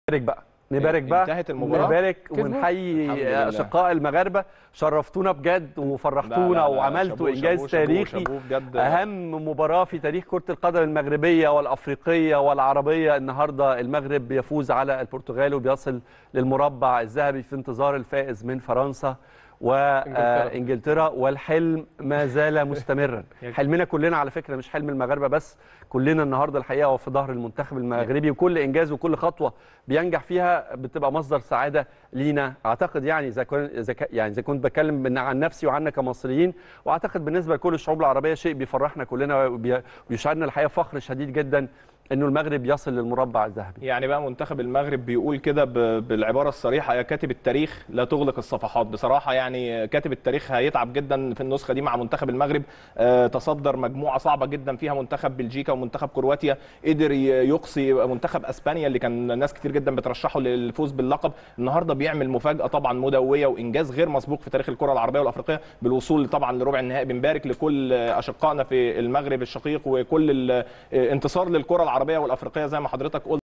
نبارك بقى نبارك بقى انتهت المباراة. نبارك كسبوا. الحمد ونحيي لله. اشقاء المغاربه شرفتونا بجد لا، لا، وفرحتونا لا، وعملتوا شابوه، انجاز شابوه، شابوه، تاريخي شابوه بجد. اهم مباراه في تاريخ كره القدم المغربيه والافريقيه والعربيه النهارده المغرب بيفوز على البرتغال وبيصل للمربع الذهبي في انتظار الفائز من فرنسا وانجلترا والحلم ما زال مستمرا حلمنا كلنا على فكره مش حلم المغاربه بس كلنا النهارده الحقيقه وفي ظهر المنتخب المغربي وكل انجاز وكل خطوه بينجح فيها بتبقى مصدر سعاده لينا اعتقد يعني اذا كنت إذا ك- يعني اذا كنت بتكلم من- عن نفسي وعنا كمصريين واعتقد بالنسبه لكل الشعوب العربيه شيء بيفرحنا كلنا وبي- وبيشعرنا الحقيقه فخر شديد جدا انه المغرب يصل للمربع الذهبي يعني بقى منتخب المغرب بيقول كده ب- بالعباره الصريحه يا كاتب التاريخ لا تغلق الصفحات بصراحه يعني كاتب التاريخ هيتعب جدا في النسخه دي مع منتخب المغرب آه، تصدر مجموعه صعبه جدا فيها منتخب بلجيكا ومنتخب كرواتيا قدر ي- يقصي منتخب اسبانيا اللي كان ناس كتير جدا بترشحه للفوز باللقب النهارده بيعمل مفاجاه طبعا مدويه وانجاز غير مسبوق في تاريخ الكره العربيه والافريقيه بالوصول طبعا لربع النهائي بنبارك لكل اشقائنا في المغرب الشقيق وكل الانتصار للكره العربيه والافريقيه زي ما حضرتك قلت